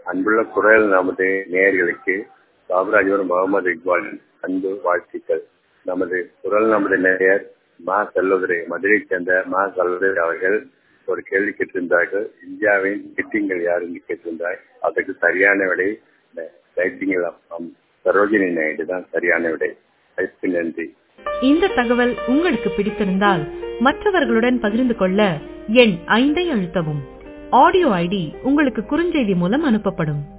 அன்புள்ள குரல் நமது நேயர்களுக்கு பாபராஜபுரம் முகமது இக்பாலின் அன்பு வாழ்த்துக்கள் நமது குரல் நமது நேயர் மா செல்லதுரை மதுரையைச் சேர்ந்த மா செல்லதுரை அவர்கள் ஒரு கேள்வி கேட்டிருந்தார்கள் இந்தியாவின் கிட்டிங்கள் யார் என்று கேட்டிருந்தார் அதற்கு சரியான விடை ரைட்டிங்கில் சரோஜினி நாயுடு தான் சரியான விடை அதற்கு நன்றி இந்த தகவல் உங்களுக்கு பிடித்திருந்தால் மற்றவர்களுடன் பகிர்ந்து கொள்ள எண் ஐந்தை அழுத்தவும் ஆடியோ ஐடி உங்களுக்கு குறுஞ்செய்தி மூலம் அனுப்பப்படும்